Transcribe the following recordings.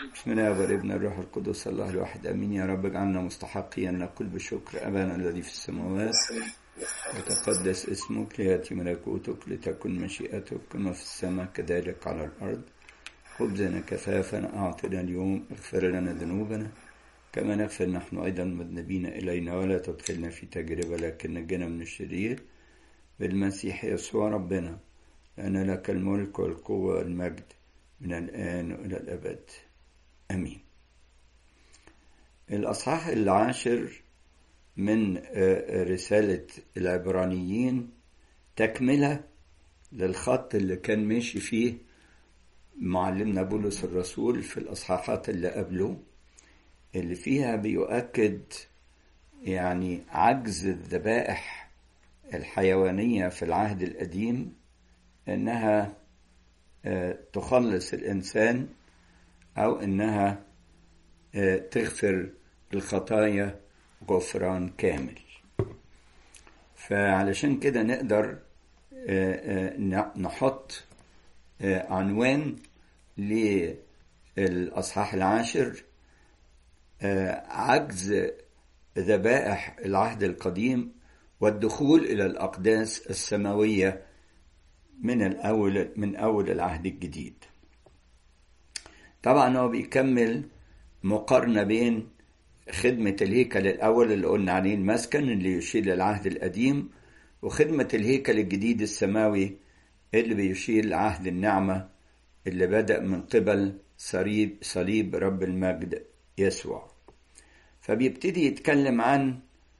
بسم الله والابن الروح القدس الله الواحد امين يا رب اجعلنا مستحقين ان نقول بشكر ابانا الذي في السماوات وتقدس اسمك لياتي ملكوتك لتكن مشيئتك كما في السماء كذلك على الارض خبزنا كفافنا اعطنا اليوم اغفر لنا ذنوبنا كما نغفر نحن ايضا مذنبين الينا ولا تدخلنا في تجربه لكن نجنا من الشرير بالمسيح يسوع ربنا لأن لك الملك والقوة والمجد من الآن وإلى الأبد آمين الأصحاح العاشر من رسالة العبرانيين تكملة للخط اللي كان ماشي فيه معلمنا بولس الرسول في الأصحاحات اللي قبله اللي فيها بيؤكد يعني عجز الذبائح الحيوانية في العهد القديم انها تخلص الانسان او انها تغفر الخطايا غفران كامل فعلشان كده نقدر نحط عنوان للاصحاح العاشر عجز ذبائح العهد القديم والدخول الى الاقداس السماويه من الأول من أول العهد الجديد طبعا هو بيكمل مقارنة بين خدمة الهيكل الأول اللي قلنا عليه المسكن اللي يشير للعهد القديم وخدمة الهيكل الجديد السماوي اللي بيشير لعهد النعمة اللي بدأ من قبل صليب صليب رب المجد يسوع فبيبتدي يتكلم عن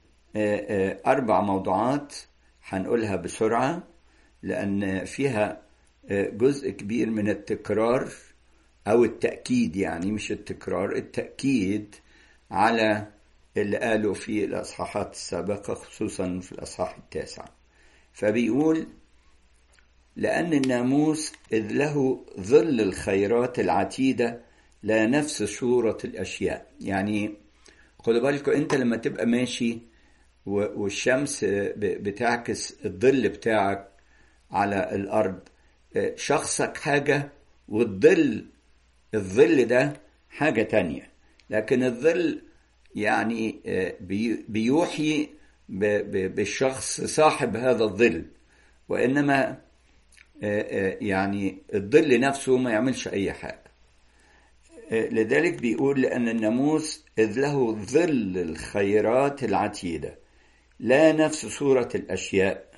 أربع موضوعات هنقولها بسرعة لأن فيها جزء كبير من التكرار أو التأكيد يعني مش التكرار التأكيد على اللي قالوا في الأصحاحات السابقة خصوصا في الأصحاح التاسع فبيقول لأن الناموس إذ له ظل الخيرات العتيدة لا نفس صورة الأشياء يعني خدوا بالكم أنت لما تبقى ماشي والشمس بتعكس الظل بتاعك على الأرض شخصك حاجة والظل الظل ده حاجة تانية لكن الظل يعني بيوحي بالشخص صاحب هذا الظل وإنما يعني الظل نفسه ما يعملش أي حاجة لذلك بيقول لأن الناموس إذ له ظل الخيرات العتيدة لا نفس صورة الأشياء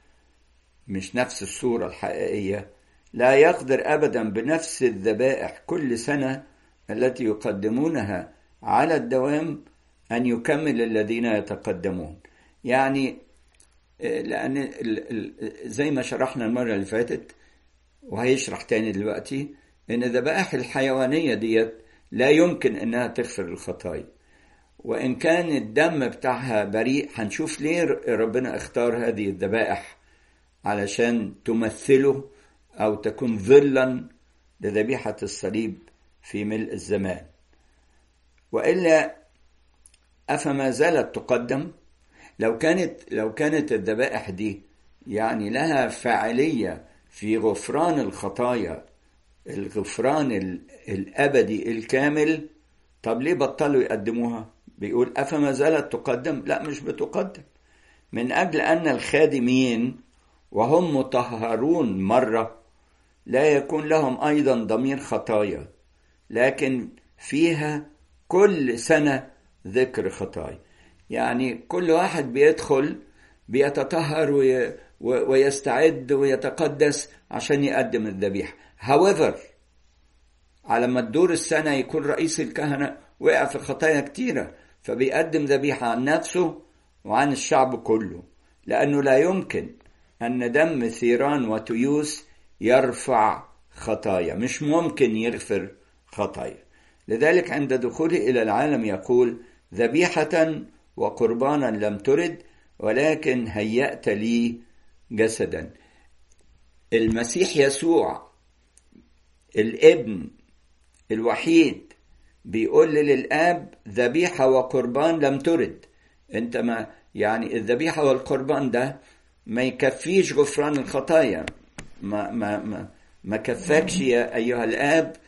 مش نفس الصورة الحقيقية لا يقدر أبدا بنفس الذبائح كل سنة التي يقدمونها على الدوام أن يكمل الذين يتقدمون يعني لأن زي ما شرحنا المرة اللي فاتت وهيشرح تاني دلوقتي إن الذبائح الحيوانية ديت لا يمكن إنها تغفر الخطايا وإن كان الدم بتاعها بريء هنشوف ليه ربنا اختار هذه الذبائح علشان تمثله أو تكون ظلا لذبيحة الصليب في ملء الزمان وإلا أفما زالت تقدم لو كانت لو كانت الذبائح دي يعني لها فاعلية في غفران الخطايا الغفران الأبدي الكامل طب ليه بطلوا يقدموها بيقول أفما زالت تقدم لا مش بتقدم من أجل أن الخادمين وهم مطهرون مرة لا يكون لهم أيضا ضمير خطايا لكن فيها كل سنة ذكر خطايا يعني كل واحد بيدخل بيتطهر وي ويستعد ويتقدس عشان يقدم الذبيحة however على ما تدور السنة يكون رئيس الكهنة وقع في خطايا كتيرة فبيقدم ذبيحة عن نفسه وعن الشعب كله لأنه لا يمكن أن دم ثيران وتيوس يرفع خطايا مش ممكن يغفر خطايا لذلك عند دخوله إلى العالم يقول ذبيحة وقربانا لم ترد ولكن هيأت لي جسدا المسيح يسوع الابن الوحيد بيقول للآب ذبيحة وقربان لم ترد انت ما يعني الذبيحة والقربان ده ما يكفيش غفران الخطايا ما ما ما ما كفاكش يا ايها الاب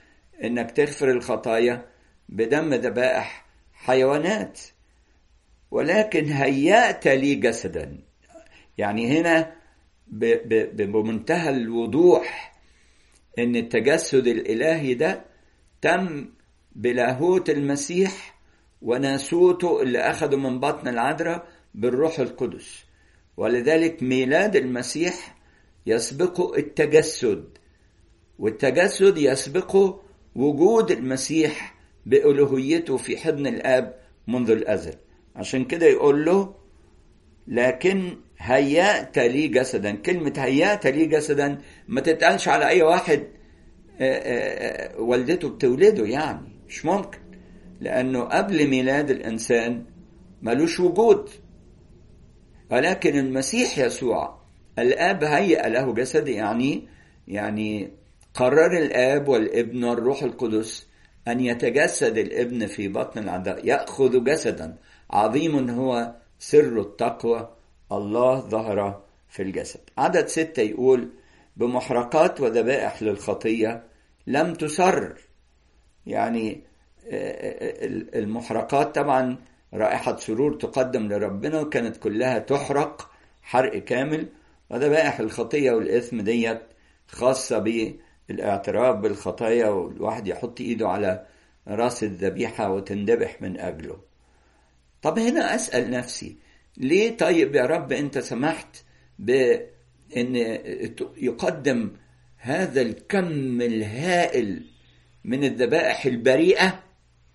انك تغفر الخطايا بدم ذبائح حيوانات ولكن هيأت لي جسدا يعني هنا بمنتهى الوضوح ان التجسد الالهي ده تم بلاهوت المسيح وناسوته اللي اخده من بطن العذراء بالروح القدس ولذلك ميلاد المسيح يسبقه التجسد والتجسد يسبقه وجود المسيح بألوهيته في حضن الآب منذ الأزل عشان كده يقول له لكن هيأت لي جسدا كلمة هيأت لي جسدا ما تتقالش على أي واحد والدته بتولده يعني مش ممكن لأنه قبل ميلاد الإنسان ملوش وجود ولكن المسيح يسوع الآب هيأ له جسد يعني يعني قرر الآب والابن والروح القدس أن يتجسد الابن في بطن العذراء يأخذ جسدا عظيم هو سر التقوى الله ظهر في الجسد عدد ستة يقول بمحرقات وذبائح للخطية لم تسر يعني المحرقات طبعا رائحة سرور تقدم لربنا وكانت كلها تحرق حرق كامل وذبائح الخطية والإثم ديت خاصة بالاعتراف بالخطايا والواحد يحط إيده على راس الذبيحة وتندبح من أجله طب هنا أسأل نفسي ليه طيب يا رب أنت سمحت بأن يقدم هذا الكم الهائل من الذبائح البريئة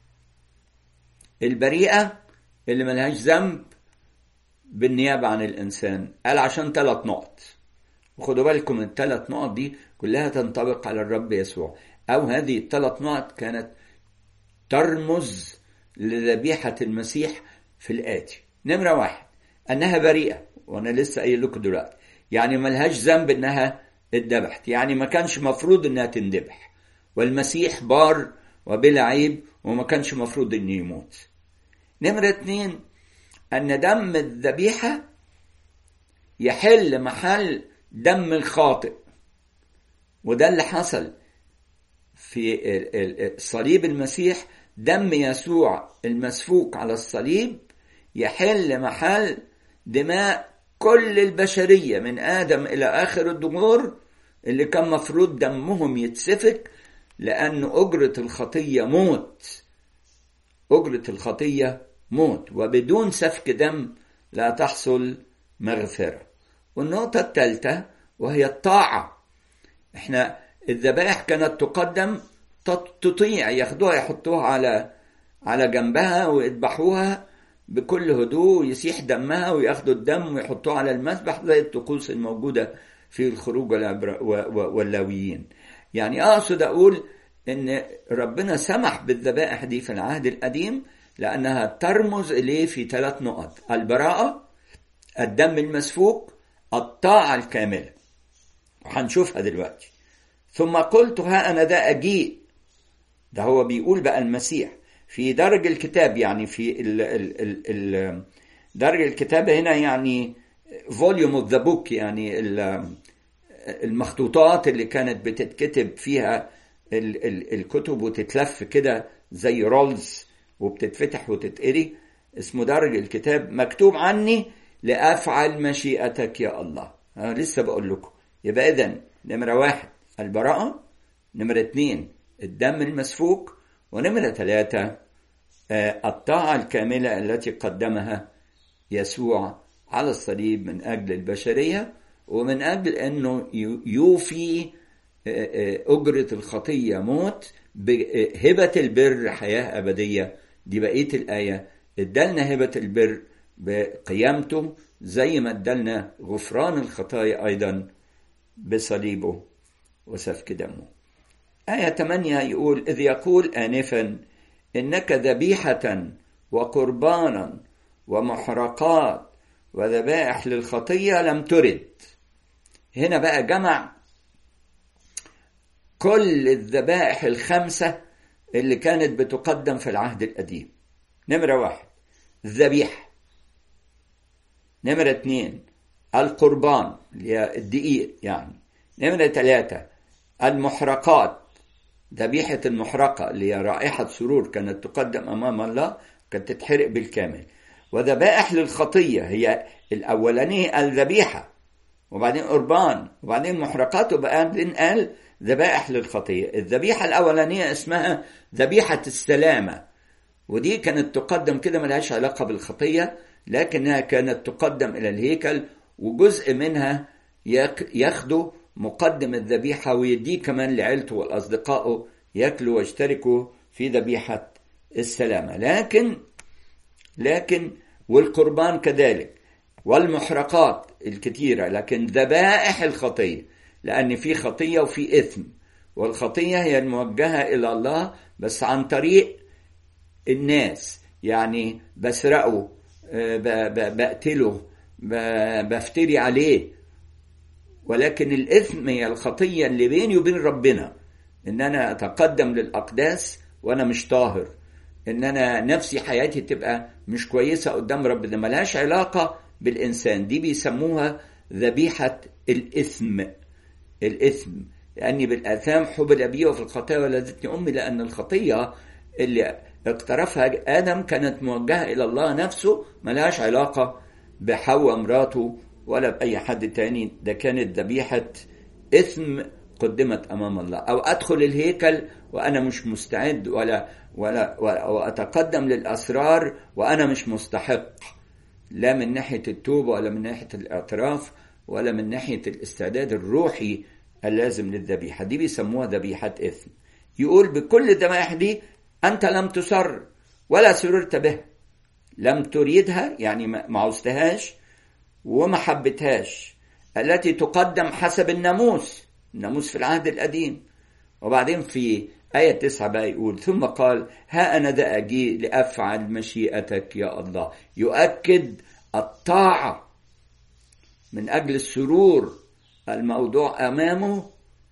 البريئة اللي ملهاش ذنب بالنيابة عن الإنسان قال عشان ثلاث نقط وخدوا بالكم الثلاث نقط دي كلها تنطبق على الرب يسوع أو هذه الثلاث نقط كانت ترمز لذبيحة المسيح في الآتي نمرة واحد أنها بريئة وأنا لسه قايل لكم دلوقتي يعني ملهاش ذنب إنها اتذبحت يعني ما كانش مفروض إنها تندبح والمسيح بار وبلا عيب وما كانش مفروض إنه يموت نمرة اتنين أن دم الذبيحة يحل محل دم الخاطئ وده اللي حصل في صليب المسيح دم يسوع المسفوك على الصليب يحل محل دماء كل البشرية من آدم إلى آخر الدمور اللي كان مفروض دمهم يتسفك لأن أجرة الخطية موت أجرة الخطية موت وبدون سفك دم لا تحصل مغفرة والنقطة الثالثة وهي الطاعة احنا الذبائح كانت تقدم تطيع ياخدوها يحطوها على على جنبها ويذبحوها بكل هدوء يسيح دمها وياخدوا الدم ويحطوه على المذبح زي الطقوس الموجودة في الخروج واللاويين يعني أقصد أقول إن ربنا سمح بالذبائح دي في العهد القديم لأنها ترمز إليه في ثلاث نقط البراءة الدم المسفوك الطاعة الكاملة وهنشوفها دلوقتي ثم قلت ها أنا ده أجيء ده هو بيقول بقى المسيح في درج الكتاب يعني في ال ال ال ال درج الكتاب هنا يعني فوليوم اوف ذا بوك يعني المخطوطات اللي كانت بتتكتب فيها ال ال الكتب وتتلف كده زي رولز وبتتفتح وتتقري اسمه درج الكتاب مكتوب عني لأفعل مشيئتك يا الله أنا لسه بقول لكم يبقى إذا نمرة واحد البراءة نمرة اتنين الدم المسفوك ونمرة ثلاثة الطاعة الكاملة التي قدمها يسوع على الصليب من أجل البشرية ومن أجل أنه يوفي أجرة الخطية موت بهبة البر حياة أبدية دي بقية الآية ادالنا هبة البر بقيامته زي ما ادالنا غفران الخطايا أيضا بصليبه وسفك دمه آية 8 يقول إذ يقول آنفا إنك ذبيحة وقربانا ومحرقات وذبائح للخطية لم ترد هنا بقى جمع كل الذبائح الخمسة اللي كانت بتقدم في العهد القديم نمرة واحد الذبيحة نمرة اتنين القربان اللي هي الدقيق يعني نمرة ثلاثة المحرقات ذبيحة المحرقة اللي هي رائحة سرور كانت تقدم أمام الله كانت تتحرق بالكامل وذبائح للخطية هي الأولانية الذبيحة وبعدين قربان وبعدين محرقات وبعدين قال ذبائح للخطية الذبيحة الأولانية اسمها ذبيحة السلامة ودي كانت تقدم كده ملهاش علاقة بالخطية لكنها كانت تقدم إلى الهيكل وجزء منها ياخده مقدم الذبيحة ويديه كمان لعيلته وأصدقائه ياكلوا ويشتركوا في ذبيحة السلامة لكن لكن والقربان كذلك والمحرقات الكثيرة لكن ذبائح الخطية لأن في خطية وفي إثم والخطية هي الموجهة إلى الله بس عن طريق الناس يعني بسرقه بقتله بفتري عليه ولكن الإثم هي الخطية اللي بيني وبين ربنا إن أنا أتقدم للأقداس وأنا مش طاهر إن أنا نفسي حياتي تبقى مش كويسة قدام ربنا ملهاش علاقة بالإنسان دي بيسموها ذبيحة الإثم الإثم لأني بالآثام حبل بي وفي الخطايا ولدتني أمي لأن الخطية اللي اقترفها آدم كانت موجهة إلى الله نفسه ملهاش علاقة بحواء مراته ولا بأي حد تاني ده كانت ذبيحة إثم قدمت أمام الله أو أدخل الهيكل وأنا مش مستعد ولا ولا وأتقدم للأسرار وأنا مش مستحق لا من ناحية التوبة ولا من ناحية الاعتراف ولا من ناحية الاستعداد الروحي اللازم للذبيحة دي بيسموها ذبيحة إثم يقول بكل الذبائح دي أنت لم تسر ولا سررت بها لم تريدها يعني ما عوزتهاش وما حبتهاش التي تقدم حسب الناموس الناموس في العهد القديم وبعدين في آية تسعة بقى يقول ثم قال ها أنا ذا أجي لأفعل مشيئتك يا الله يؤكد الطاعة من أجل السرور الموضوع أمامه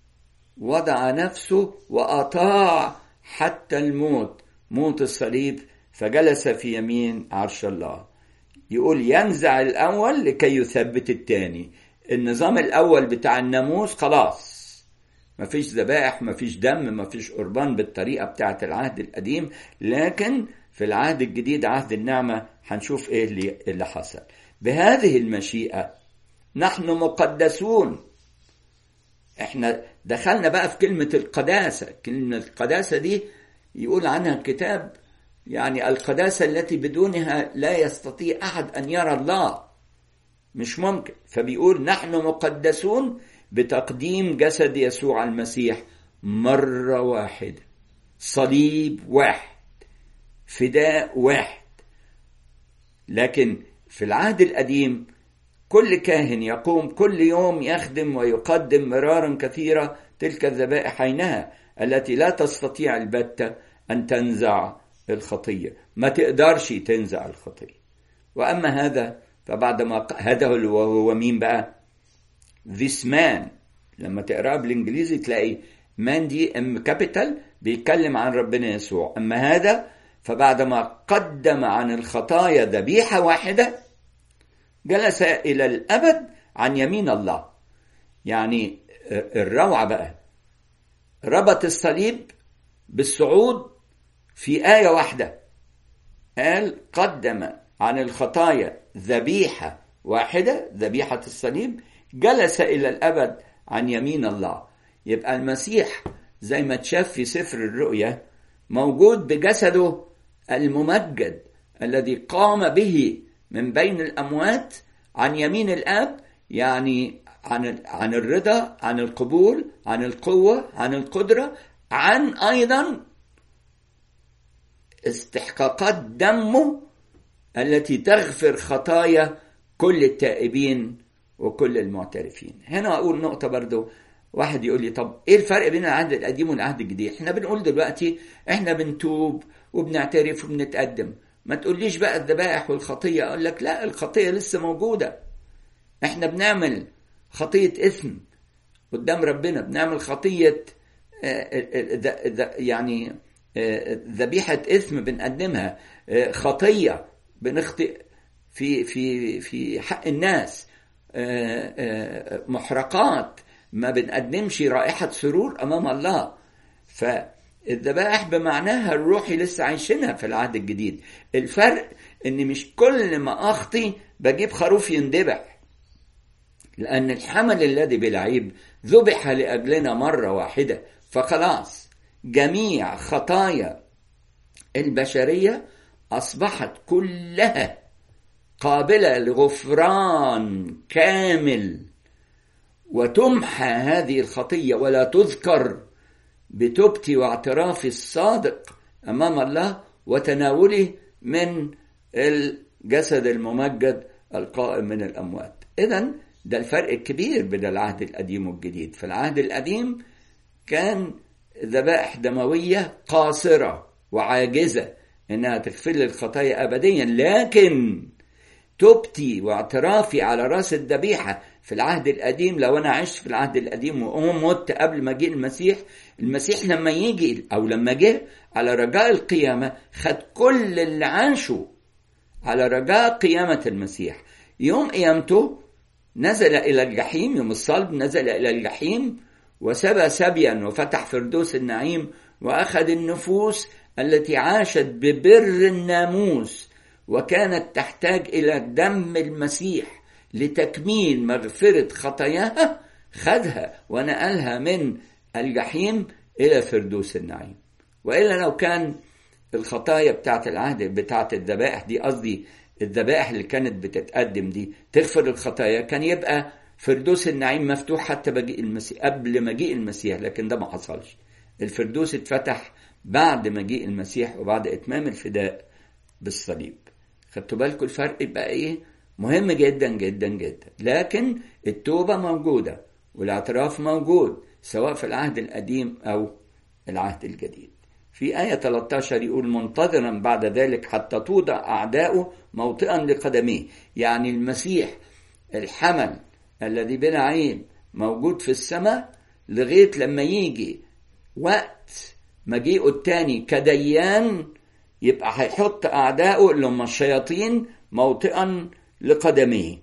وضع نفسه وأطاع حتى الموت موت الصليب فجلس في يمين عرش الله يقول ينزع الأول لكي يثبت الثاني النظام الأول بتاع الناموس خلاص مفيش ذبائح مفيش دم مفيش قربان بالطريقة بتاعة العهد القديم لكن في العهد الجديد عهد النعمة هنشوف ايه اللي, اللي حصل بهذه المشيئة نحن مقدسون احنا دخلنا بقى في كلمة القداسة كلمة القداسة دي يقول عنها الكتاب يعني القداسة التي بدونها لا يستطيع أحد أن يرى الله مش ممكن فبيقول نحن مقدسون بتقديم جسد يسوع المسيح مرة واحدة صليب واحد فداء واحد لكن في العهد القديم كل كاهن يقوم كل يوم يخدم ويقدم مرارا كثيرة تلك الذبائح عينها التي لا تستطيع البتة أن تنزع الخطية ما تقدرش تنزع الخطية وأما هذا فبعد ما هذا هو مين بقى this man لما تقراه بالانجليزي تلاقي مان دي ام كابيتال بيتكلم عن ربنا يسوع اما هذا فبعد ما قدم عن الخطايا ذبيحه واحده جلس الى الابد عن يمين الله يعني الروعه بقى ربط الصليب بالصعود في ايه واحده قال قدم عن الخطايا ذبيحه واحده ذبيحه الصليب جلس إلى الأبد عن يمين الله يبقى المسيح زي ما تشاف في سفر الرؤيا موجود بجسده الممجد الذي قام به من بين الأموات عن يمين الآب يعني عن عن الرضا عن القبول عن القوة عن القدرة عن أيضا استحقاقات دمه التي تغفر خطايا كل التائبين وكل المعترفين هنا أقول نقطة برضو واحد يقول لي طب ايه الفرق بين العهد القديم والعهد الجديد احنا بنقول دلوقتي احنا بنتوب وبنعترف وبنتقدم ما تقوليش بقى الذبائح والخطية اقول لك لا الخطية لسه موجودة احنا بنعمل خطية اثم قدام ربنا بنعمل خطية يعني ذبيحة اثم بنقدمها خطية بنخطئ في في في حق الناس محرقات ما بنقدمش رائحة سرور أمام الله فالذبائح بمعناها الروحي لسه عايشينها في العهد الجديد الفرق ان مش كل ما اخطي بجيب خروف يندبح لان الحمل الذي بالعيب ذبح لاجلنا مره واحده فخلاص جميع خطايا البشريه اصبحت كلها قابله لغفران كامل وتمحى هذه الخطيه ولا تذكر بتوبتي واعترافي الصادق امام الله وتناوله من الجسد الممجد القائم من الاموات اذا ده الفرق الكبير بين العهد القديم والجديد في العهد القديم كان ذبائح دمويه قاصره وعاجزه انها تغفر لي الخطايا ابديا لكن توبتي واعترافي على راس الذبيحه في العهد القديم لو انا عشت في العهد القديم ومت قبل ما جه المسيح المسيح لما يجي او لما جه على رجاء القيامه خد كل اللي عاشوا على رجاء قيامه المسيح يوم قيامته نزل الى الجحيم يوم الصلب نزل الى الجحيم وسبى سبيا وفتح فردوس النعيم واخذ النفوس التي عاشت ببر الناموس وكانت تحتاج الى دم المسيح لتكميل مغفره خطاياها خدها ونقلها من الجحيم الى فردوس النعيم والا لو كان الخطايا بتاعت العهد بتاعت الذبائح دي قصدي الذبائح اللي كانت بتتقدم دي تغفر الخطايا كان يبقى فردوس النعيم مفتوح حتى مجيء المسيح قبل مجيء المسيح لكن ده ما حصلش الفردوس اتفتح بعد مجيء المسيح وبعد اتمام الفداء بالصليب خدتوا بالكم الفرق يبقى ايه مهم جدا جدا جدا لكن التوبه موجوده والاعتراف موجود سواء في العهد القديم او العهد الجديد في آية 13 يقول منتظرا بعد ذلك حتى توضع أعداؤه موطئا لقدميه يعني المسيح الحمل الذي بلا عين موجود في السماء لغاية لما يجي وقت مجيئه التاني كديان يبقى هيحط أعداؤه اللي هم الشياطين موطئا لقدميه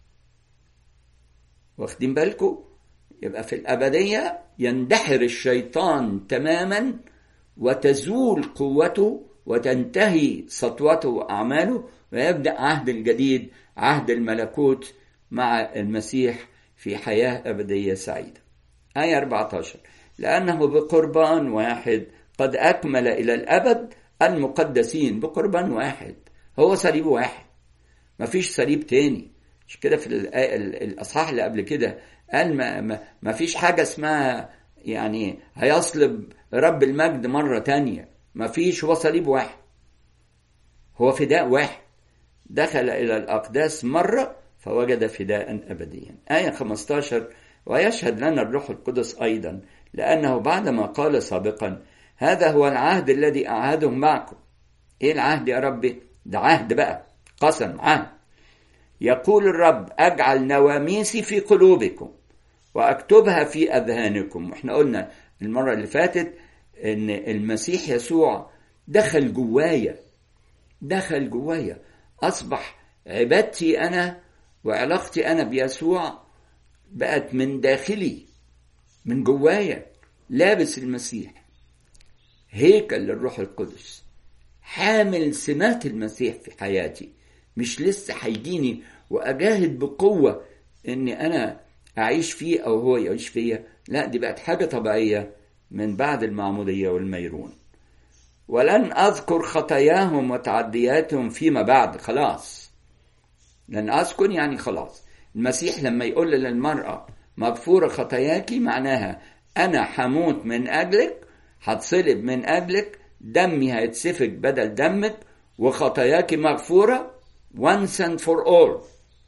واخدين بالكم يبقى في الأبدية يندحر الشيطان تماما وتزول قوته وتنتهي سطوته وأعماله ويبدأ عهد الجديد عهد الملكوت مع المسيح في حياة أبدية سعيدة آية 14 لأنه بقربان واحد قد أكمل إلى الأبد المقدسين بقربان واحد هو صليب واحد مفيش صليب تاني مش كده في الأصحاح اللي قبل كده قال ما, ما, ما فيش حاجة اسمها يعني هيصلب رب المجد مرة تانية ما فيش هو صليب واحد هو فداء واحد دخل إلى الأقداس مرة فوجد فداء أبديا آية 15 ويشهد لنا الروح القدس أيضا لأنه بعدما قال سابقا هذا هو العهد الذي أعهده معكم إيه العهد يا ربي ده عهد بقى قسم عهد يقول الرب أجعل نواميسي في قلوبكم وأكتبها في أذهانكم وإحنا قلنا المرة اللي فاتت إن المسيح يسوع دخل جوايا دخل جوايا أصبح عبادتي أنا وعلاقتي أنا بيسوع بقت من داخلي من جوايا لابس المسيح هيكل للروح القدس حامل سمات المسيح في حياتي مش لسه هيجيني واجاهد بقوه اني انا اعيش فيه او هو يعيش فيا لا دي بقت حاجه طبيعيه من بعد المعموديه والميرون ولن اذكر خطاياهم وتعدياتهم فيما بعد خلاص لن اذكر يعني خلاص المسيح لما يقول للمراه مغفوره خطاياك معناها انا هموت من اجلك هتصلب من اجلك دمي هيتسفك بدل دمك وخطاياك مغفوره once and for all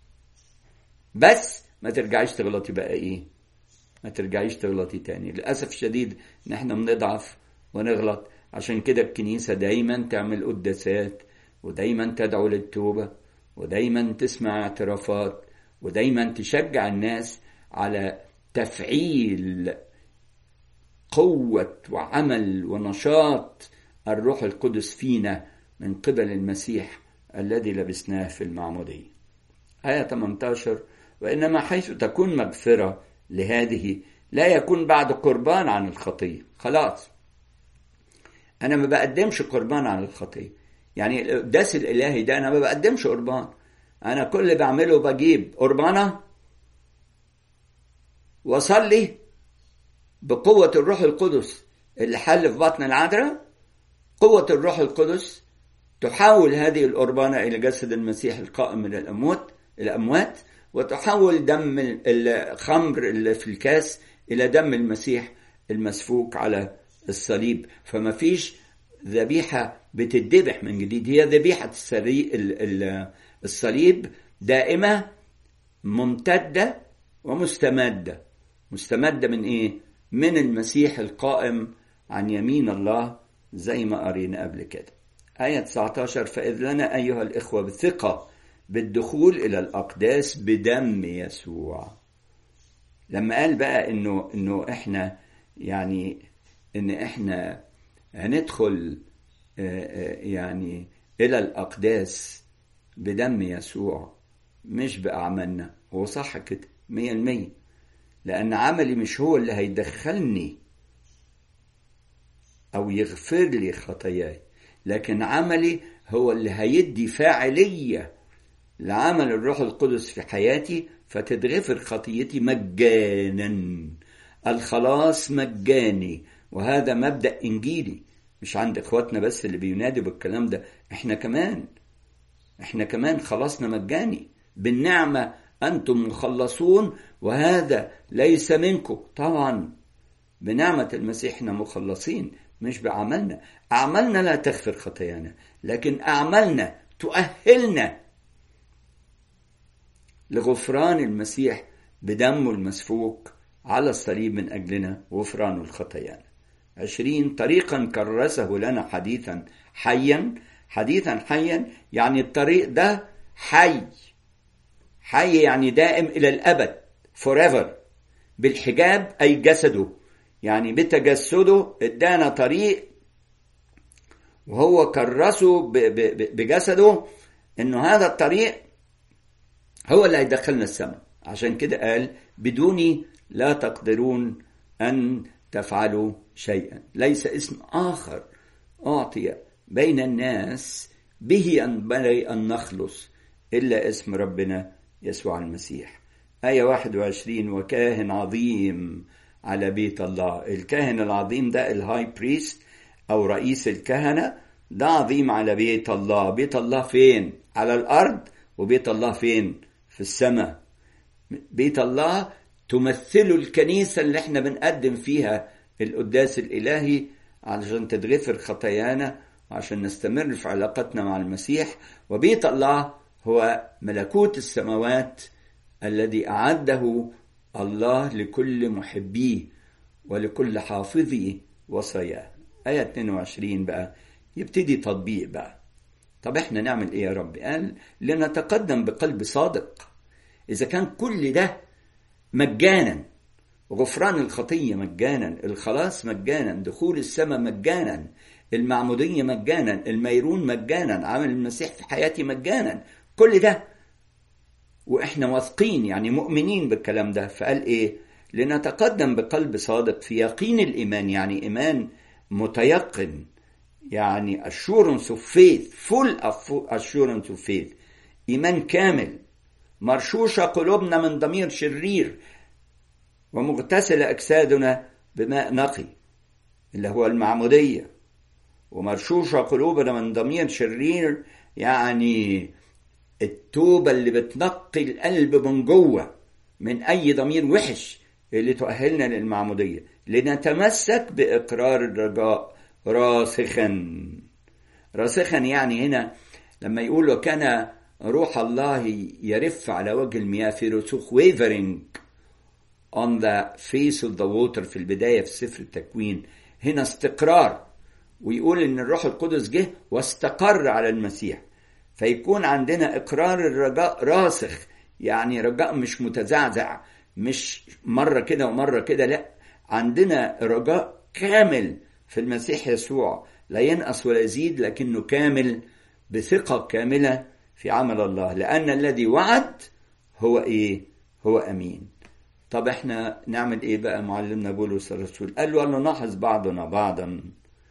بس ما ترجعيش تغلطي بقى ايه ما ترجعيش تغلطي تاني للاسف الشديد ان احنا بنضعف ونغلط عشان كده الكنيسة دايما تعمل قداسات ودايما تدعو للتوبة ودايما تسمع اعترافات ودايما تشجع الناس على تفعيل قوة وعمل ونشاط الروح القدس فينا من قبل المسيح الذي لبسناه في المعمودية آية 18 وإنما حيث تكون مغفرة لهذه لا يكون بعد قربان عن الخطية خلاص انا ما بقدمش قربان على الخطيه يعني القداس الالهي ده انا ما بقدمش قربان انا كل اللي بعمله بجيب قربانه واصلي بقوه الروح القدس اللي حل في بطن العذراء قوه الروح القدس تحول هذه القربانه الى جسد المسيح القائم من الاموات الاموات وتحول دم الخمر اللي في الكاس الى دم المسيح المسفوك على الصليب فما فيش ذبيحه بتتذبح من جديد هي ذبيحه الصليب دائمه ممتده ومستمده مستمده من ايه من المسيح القائم عن يمين الله زي ما قرينا قبل كده آية 19 فإذ لنا أيها الإخوة بثقة بالدخول إلى الأقداس بدم يسوع لما قال بقى إنه إنه إحنا يعني إن إحنا هندخل يعني إلى الأقداس بدم يسوع مش بأعمالنا هو صح كده مية المية لأن عملي مش هو اللي هيدخلني أو يغفر لي خطاياي لكن عملي هو اللي هيدي فاعلية لعمل الروح القدس في حياتي فتتغفر خطيتي مجانا الخلاص مجاني وهذا مبدأ إنجيلي مش عند إخواتنا بس اللي بينادوا بالكلام ده إحنا كمان إحنا كمان خلاصنا مجاني بالنعمة أنتم مخلصون وهذا ليس منكم طبعا بنعمة المسيح احنا مخلصين مش بعملنا أعمالنا لا تغفر خطايانا لكن أعمالنا تؤهلنا لغفران المسيح بدمه المسفوك على الصليب من أجلنا غفران الخطايانا عشرين طريقا كرسه لنا حديثا حيا حديثا حيا يعني الطريق ده حي حي يعني دائم إلى الأبد forever بالحجاب أي جسده يعني بتجسده ادانا طريق وهو كرسه بجسده انه هذا الطريق هو اللي هيدخلنا السماء عشان كده قال بدوني لا تقدرون ان تفعلوا شيئا ليس اسم اخر اعطي بين الناس به ينبغي ان نخلص الا اسم ربنا يسوع المسيح آية 21 وكاهن عظيم على بيت الله الكاهن العظيم ده الهاي بريست أو رئيس الكهنة ده عظيم على بيت الله بيت الله فين على الأرض وبيت الله فين في السماء بيت الله تمثله الكنيسة اللي احنا بنقدم فيها القداس الإلهي علشان تتغفر خطايانا وعشان نستمر في علاقتنا مع المسيح وبيت الله هو ملكوت السماوات الذي أعده الله لكل محبيه ولكل حافظي وصاياه آية 22 بقى يبتدي تطبيق بقى طب احنا نعمل ايه يا رب قال لنتقدم بقلب صادق اذا كان كل ده مجانا غفران الخطية مجانا الخلاص مجانا دخول السماء مجانا المعمودية مجانا الميرون مجانا عمل المسيح في حياتي مجانا كل ده واحنا واثقين يعني مؤمنين بالكلام ده فقال ايه لنتقدم بقلب صادق في يقين الايمان يعني ايمان متيقن يعني assurance of faith full assurance of faith ايمان كامل مرشوشة قلوبنا من ضمير شرير ومغتسلة أجسادنا بماء نقي اللي هو المعمودية ومرشوشة قلوبنا من ضمير شرير يعني التوبة اللي بتنقي القلب من جوه من أي ضمير وحش اللي تؤهلنا للمعمودية لنتمسك بإقرار الرجاء راسخا راسخا يعني هنا لما يقول كان روح الله يرف على وجه المياه في رسوخ wavering on the face of the water في البداية في سفر التكوين هنا استقرار ويقول ان الروح القدس جه واستقر على المسيح فيكون عندنا اقرار الرجاء راسخ يعني رجاء مش متزعزع مش مرة كده ومرة كده لا عندنا رجاء كامل في المسيح يسوع لا ينقص ولا يزيد لكنه كامل بثقة كاملة في عمل الله لأن الذي وعد هو إيه؟ هو أمين طب احنا نعمل ايه بقى معلمنا بولس الرسول قال له قال له نلاحظ بعضنا بعضا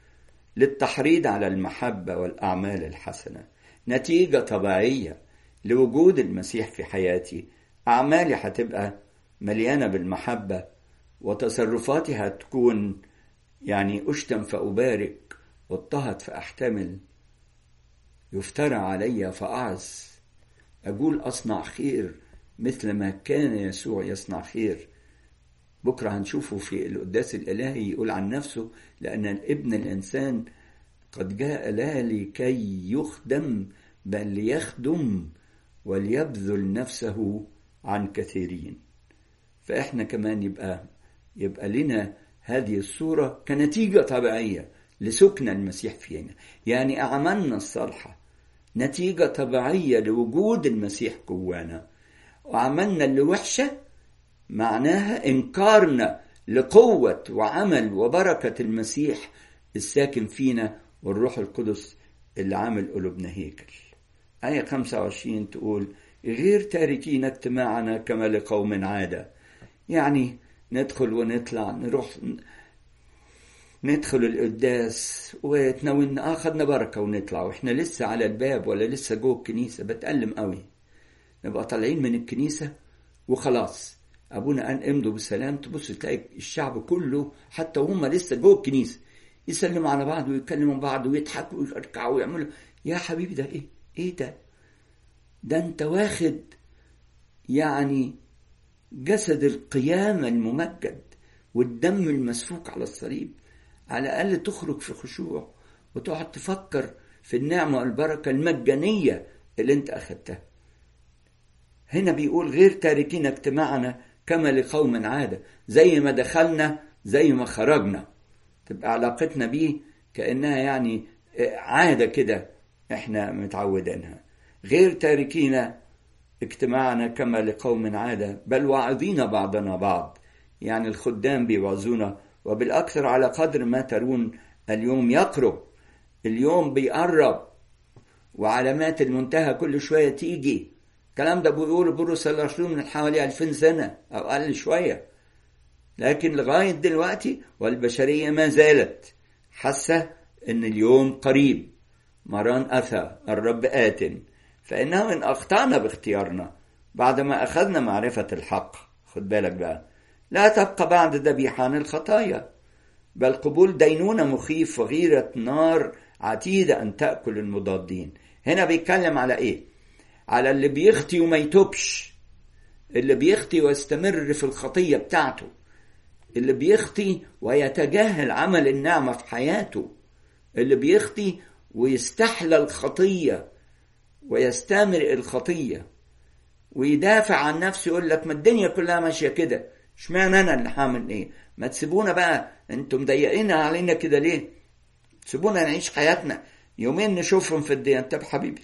للتحريض على المحبة والأعمال الحسنة نتيجة طبيعية لوجود المسيح في حياتي أعمالي هتبقى مليانة بالمحبة وتصرفاتي هتكون يعني أشتم فأبارك واضطهد فأحتمل يفترى علي فأعز أقول أصنع خير مثل ما كان يسوع يصنع خير بكرة هنشوفه في القداس الإلهي يقول عن نفسه لأن ابن الإنسان قد جاء لا لكي يخدم بل ليخدم وليبذل نفسه عن كثيرين فإحنا كمان يبقى يبقى لنا هذه الصورة كنتيجة طبيعية لسكن المسيح فينا يعني أعمالنا الصالحة نتيجة طبيعية لوجود المسيح جوانا وعملنا اللي وحشة معناها إنكارنا لقوة وعمل وبركة المسيح الساكن فينا والروح القدس اللي عامل قلوبنا هيكل آية 25 تقول غير تاركين اجتماعنا كما لقوم عادة يعني ندخل ونطلع نروح ندخل القداس وتناول اخذنا بركه ونطلع واحنا لسه على الباب ولا لسه جوه الكنيسه بتألم قوي نبقى طالعين من الكنيسه وخلاص ابونا قال امضوا بالسلام تبص تلاقي الشعب كله حتى وهم لسه جوه الكنيسه يسلموا على بعض ويتكلموا بعض ويضحكوا ويركعوا ويعملوا يا حبيبي ده ايه؟ ايه ده؟ ده انت واخد يعني جسد القيامه الممجد والدم المسفوك على الصليب على الأقل تخرج في خشوع وتقعد تفكر في النعمة والبركة المجانية اللي انت أخدتها هنا بيقول غير تاركين اجتماعنا كما لقوم عادة زي ما دخلنا زي ما خرجنا تبقى علاقتنا بيه كأنها يعني عادة كده احنا متعودينها غير تاركين اجتماعنا كما لقوم عادة بل واعظين بعضنا بعض يعني الخدام بيوعظونا وبالأكثر على قدر ما ترون اليوم يقرب اليوم بيقرب وعلامات المنتهى كل شوية تيجي الكلام ده بيقوله بولس الرسول من حوالي 2000 سنة أو أقل شوية لكن لغاية دلوقتي والبشرية ما زالت حاسة إن اليوم قريب مران أثى الرب آت فإنه إن أخطأنا باختيارنا بعدما أخذنا معرفة الحق خد بالك بقى لا تبقى بعد ذبيحة عن الخطايا بل قبول دينونة مخيف وغيرة نار عتيدة أن تأكل المضادين هنا بيتكلم على إيه على اللي بيخطي وما يتوبش اللي بيخطي ويستمر في الخطية بتاعته اللي بيخطي ويتجاهل عمل النعمة في حياته اللي بيخطي ويستحلى الخطية ويستمر الخطية ويدافع عن نفسه يقول لك ما الدنيا كلها ماشية كده اشمعنى انا اللي هعمل ايه ما تسيبونا بقى انتم مضيقين علينا كده ليه سيبونا نعيش حياتنا يومين نشوفهم في الدنيا طب حبيبي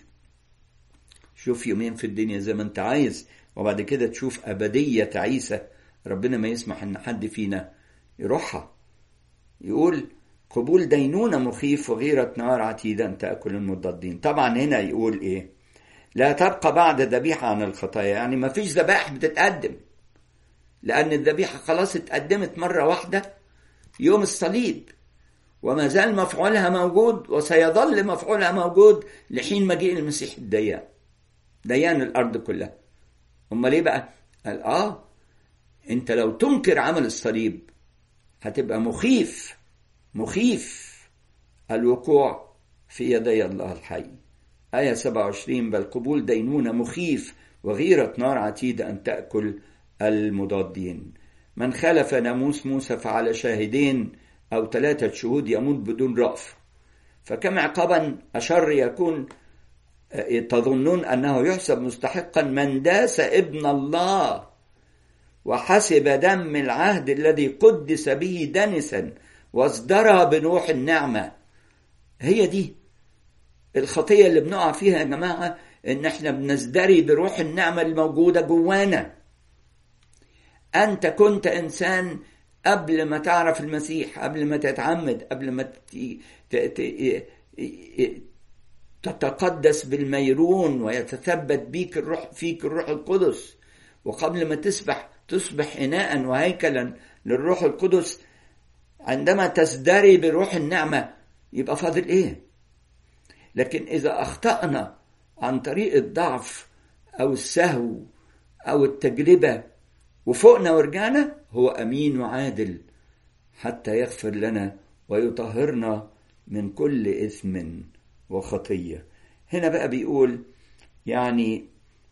شوف يومين في الدنيا زي ما انت عايز وبعد كده تشوف أبدية تعيسة ربنا ما يسمح ان حد فينا يروحها يقول قبول دينونة مخيف وغيرة نار عتيدة أن تأكل المضادين طبعا هنا يقول إيه لا تبقى بعد ذبيحة عن الخطايا يعني ما فيش ذبائح بتتقدم لأن الذبيحة خلاص اتقدمت مرة واحدة يوم الصليب وما زال مفعولها موجود وسيظل مفعولها موجود لحين مجيء المسيح الديان ديان الأرض كلها أمال ليه بقى؟ قال آه أنت لو تنكر عمل الصليب هتبقى مخيف مخيف الوقوع في يدي الله الحي آية 27 بل قبول دينونة مخيف وغيرة نار عتيدة أن تأكل المضادين من خالف ناموس موسى فعلى شاهدين أو ثلاثة شهود يموت بدون رأف فكم عقابا أشر يكون تظنون أنه يحسب مستحقا من داس ابن الله وحسب دم العهد الذي قدس به دنسا واصدرها بروح النعمة هي دي الخطية اللي بنقع فيها يا جماعة إن إحنا بنزدري بروح النعمة الموجودة جوانا أنت كنت إنسان قبل ما تعرف المسيح قبل ما تتعمد قبل ما تتقدس بالميرون ويتثبت بيك الروح فيك الروح القدس وقبل ما تسبح تصبح إناء وهيكلا للروح القدس عندما تزدري بروح النعمة يبقى فاضل إيه لكن إذا أخطأنا عن طريق الضعف أو السهو أو التجربة وفوقنا ورجعنا هو أمين وعادل حتى يغفر لنا ويطهرنا من كل إثم وخطية هنا بقى بيقول يعني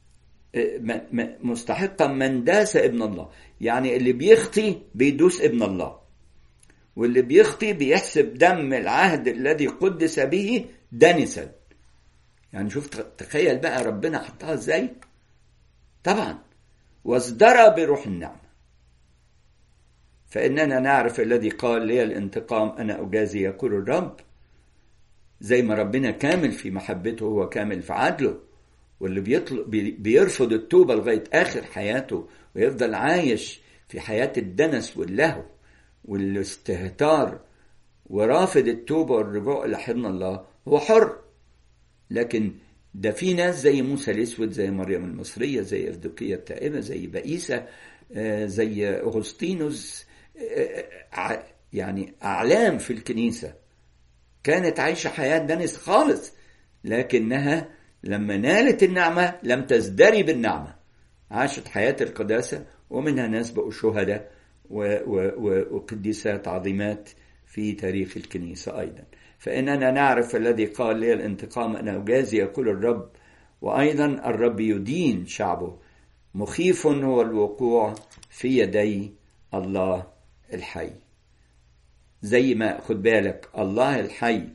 مستحقا من داس ابن الله يعني اللي بيخطي بيدوس ابن الله واللي بيخطي بيحسب دم العهد الذي قدس به دنسا يعني شوف تخيل بقى ربنا حطها ازاي طبعا وازدرى بروح النعمة فإننا نعرف الذي قال لي الانتقام أنا أجازي يقول الرب زي ما ربنا كامل في محبته هو كامل في عدله واللي بيطلب بيرفض التوبة لغاية آخر حياته ويفضل عايش في حياة الدنس واللهو والاستهتار ورافض التوبة والرجوع إلى حضن الله هو حر لكن ده في ناس زي موسى الأسود زي مريم المصرية زي أفدوكية التائبة زي بئيسة زي أغسطينوس يعني أعلام في الكنيسة كانت عايشة حياة دنس خالص لكنها لما نالت النعمة لم تزدري بالنعمة عاشت حياة القداسة ومنها ناس بقوا شهداء وقديسات عظيمات في تاريخ الكنيسة أيضا فإننا نعرف الذي قال لي الانتقام أنا أجازي يقول الرب وأيضا الرب يدين شعبه مخيف هو الوقوع في يدي الله الحي زي ما خد بالك الله الحي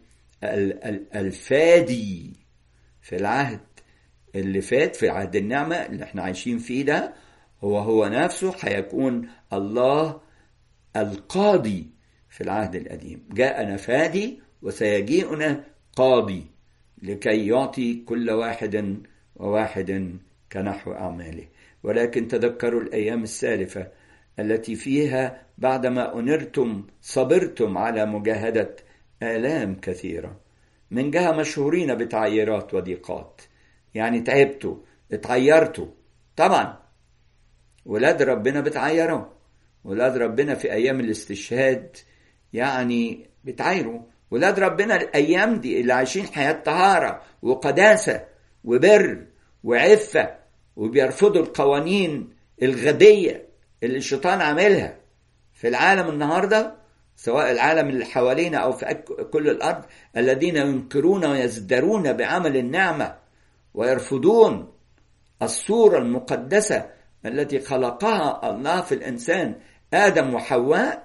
الفادي في العهد اللي فات في عهد النعمة اللي احنا عايشين فيه ده هو هو نفسه هيكون الله القاضي في العهد القديم جاءنا فادي وسيجيئنا قاضي لكي يعطي كل واحد وواحد كنحو أعماله ولكن تذكروا الأيام السالفة التي فيها بعدما أنرتم صبرتم على مجاهدة آلام كثيرة من جهة مشهورين بتعييرات وضيقات يعني تعبتوا اتعيرتوا طبعا ولاد ربنا بتعيروا ولاد ربنا في أيام الاستشهاد يعني بتعايروا ولاد ربنا الأيام دي اللي عايشين حياة طهارة وقداسة وبر وعفة وبيرفضوا القوانين الغبية اللي الشيطان عاملها في العالم النهارده سواء العالم اللي حوالينا او في كل الارض الذين ينكرون ويزدرون بعمل النعمه ويرفضون الصوره المقدسه التي خلقها الله في الانسان ادم وحواء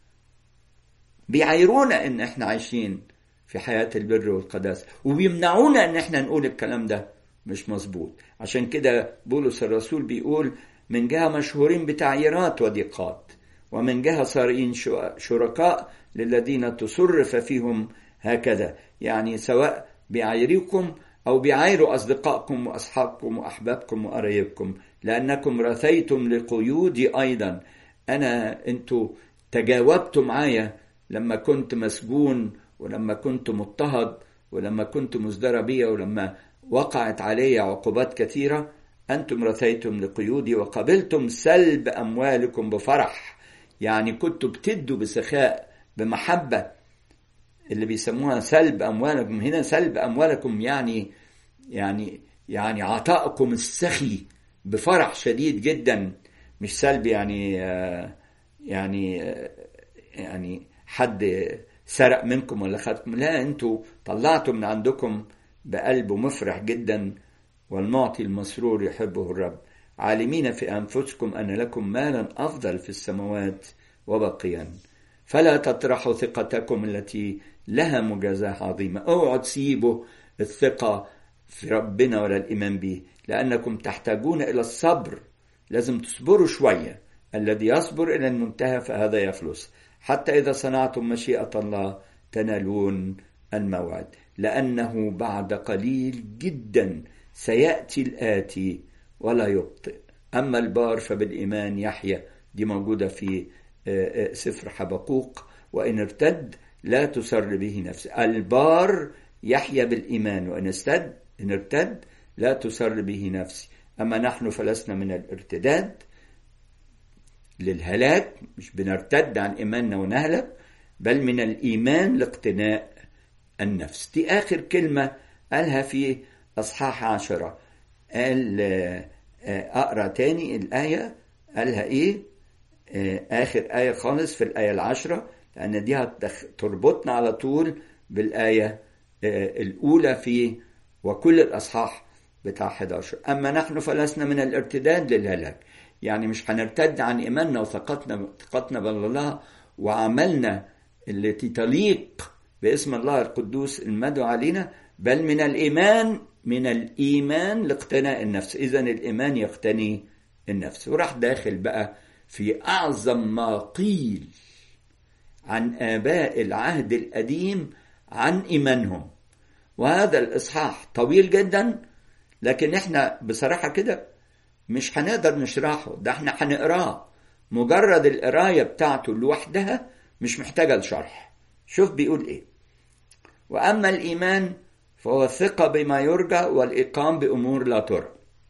بيعايرونا ان احنا عايشين في حياه البر والقداسه وبيمنعونا ان احنا نقول الكلام ده مش مظبوط عشان كده بولس الرسول بيقول من جهه مشهورين بتعييرات وضيقات ومن جهة صارين شركاء للذين تصرف فيهم هكذا يعني سواء بيعايركم أو بيعايروا أصدقائكم وأصحابكم وأحبابكم وقرايبكم لأنكم رثيتم لقيودي أيضا أنا أنتوا تجاوبتوا معايا لما كنت مسجون ولما كنت مضطهد ولما كنت مزدرى بيا ولما وقعت علي عقوبات كثيرة أنتم رثيتم لقيودي وقبلتم سلب أموالكم بفرح يعني كنتوا بتدوا بسخاء بمحبة اللي بيسموها سلب أموالكم هنا سلب أموالكم يعني يعني يعني عطائكم السخي بفرح شديد جدا مش سلب يعني يعني يعني حد سرق منكم ولا خدكم لا انتوا طلعتوا من عندكم بقلب مفرح جدا والمعطي المسرور يحبه الرب عالمين في أنفسكم أن لكم مالا أفضل في السماوات وبقيا فلا تطرحوا ثقتكم التي لها مجازاة عظيمة اوعوا تسيبوا الثقة في ربنا ولا الإيمان به لأنكم تحتاجون إلى الصبر لازم تصبروا شوية الذي يصبر إلى المنتهى فهذا يخلص حتى إذا صنعتم مشيئة الله تنالون الموعد لأنه بعد قليل جدا سيأتي الآتي ولا يبطئ أما البار فبالإيمان يحيى دي موجودة في سفر حبقوق وإن ارتد لا تسر به نفسه البار يحيى بالإيمان وإن استد إن ارتد لا تسر به نفسي أما نحن فلسنا من الارتداد للهلاك مش بنرتد عن إيماننا ونهلك بل من الإيمان لاقتناء النفس دي آخر كلمة قالها في أصحاح عشرة قال أقرأ تاني الآية قالها إيه آخر آية خالص في الآية العشرة لأن دي تربطنا على طول بالآية الأولى في وكل الأصحاح بتاع 11 أما نحن فلسنا من الارتداد للهلاك يعني مش هنرتد عن إيماننا وثقتنا ثقتنا بالله وعملنا التي تليق باسم الله القدوس المدعو علينا بل من الإيمان من الإيمان لاقتناء النفس إذا الإيمان يقتني النفس وراح داخل بقى في أعظم ما قيل عن آباء العهد القديم عن إيمانهم وهذا الإصحاح طويل جدا لكن احنا بصراحة كده مش هنقدر نشرحه ده احنا هنقراه مجرد القراية بتاعته لوحدها مش محتاجة لشرح شوف بيقول ايه وأما الإيمان فهو الثقة بما يرجى والإقام بأمور لا ترى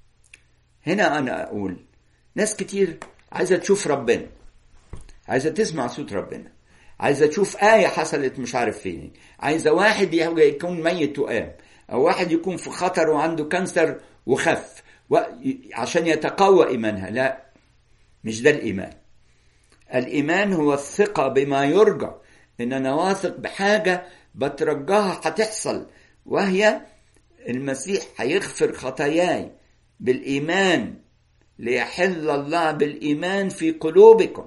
هنا أنا أقول ناس كتير عايزة تشوف ربنا عايزة تسمع صوت ربنا عايزة تشوف آية حصلت مش عارف فين عايزة واحد يكون ميت وقام أو واحد يكون في خطر وعنده كانسر وخف عشان يتقوى إيمانها لا مش ده الإيمان الإيمان هو الثقة بما يرجى إن أنا واثق بحاجة بترجاها هتحصل وهي المسيح هيغفر خطاياي بالإيمان ليحل الله بالإيمان في قلوبكم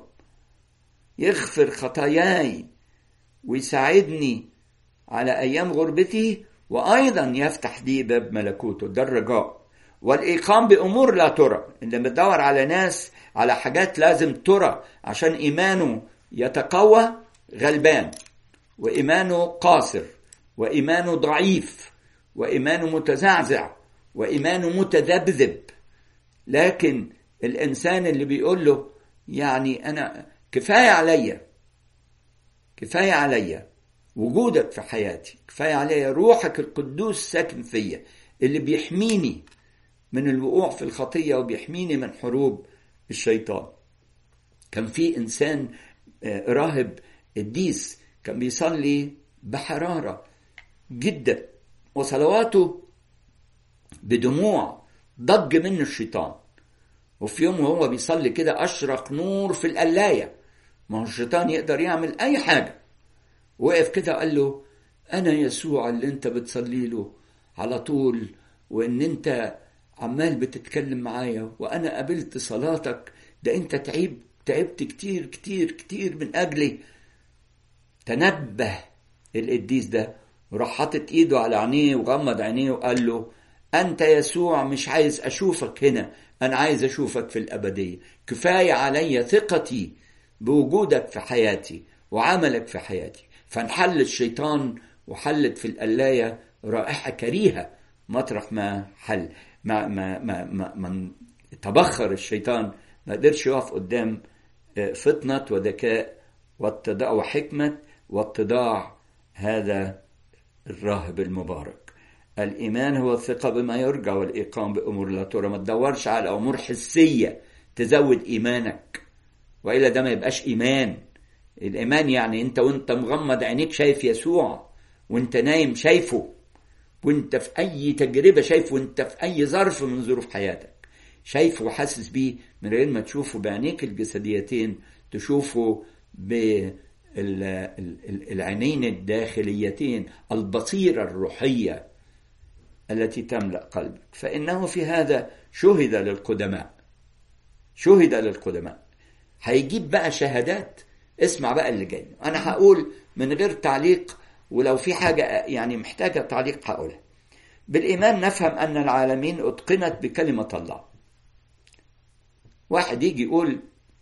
يغفر خطاياي ويساعدني على أيام غربتي وأيضا يفتح لي باب ملكوته ده الرجاء والإقام بأمور لا ترى اللي بتدور على ناس على حاجات لازم ترى عشان إيمانه يتقوى غلبان وإيمانه قاصر وإيمانه ضعيف وإيمانه متزعزع وإيمانه متذبذب لكن الإنسان اللي بيقول له يعني أنا كفاية عليا كفاية عليا وجودك في حياتي كفاية عليا روحك القدوس ساكن فيا اللي بيحميني من الوقوع في الخطية وبيحميني من حروب الشيطان كان في إنسان راهب قديس كان بيصلي بحرارة جدا وصلواته بدموع ضج منه الشيطان وفي يوم وهو بيصلي كده أشرق نور في القلاية ما هو الشيطان يقدر يعمل أي حاجة وقف كده قال له أنا يسوع اللي أنت بتصلي له على طول وإن أنت عمال بتتكلم معايا وأنا قبلت صلاتك ده أنت تعب تعبت كتير كتير كتير من أجلي تنبه القديس ده وراح حاطط ايده على عينيه وغمض عينيه وقال له انت يسوع مش عايز اشوفك هنا انا عايز اشوفك في الابديه كفايه عليا ثقتي بوجودك في حياتي وعملك في حياتي فانحل الشيطان وحلت في القلايه رائحه كريهه مطرح ما حل ما ما ما ما, ما تبخر الشيطان ما قدرش يقف قدام فطنه وذكاء واتضاع وحكمه واتضاع هذا الراهب المبارك الإيمان هو الثقة بما يرجى والإقام بأمور لا ترى ما تدورش على أمور حسية تزود إيمانك وإلا ده ما يبقاش إيمان الإيمان يعني أنت وأنت مغمض عينيك شايف يسوع وأنت نايم شايفه وأنت في أي تجربة شايفه وأنت في أي ظرف من ظروف حياتك شايفه وحاسس بيه من غير ما تشوفه بعينيك الجسديتين تشوفه ب العينين الداخليتين البصيرة الروحية التي تملأ قلبك فإنه في هذا شهد للقدماء شهد للقدماء هيجيب بقى شهادات اسمع بقى اللي جاي أنا هقول من غير تعليق ولو في حاجة يعني محتاجة تعليق هقولها بالإيمان نفهم أن العالمين أتقنت بكلمة الله واحد يجي يقول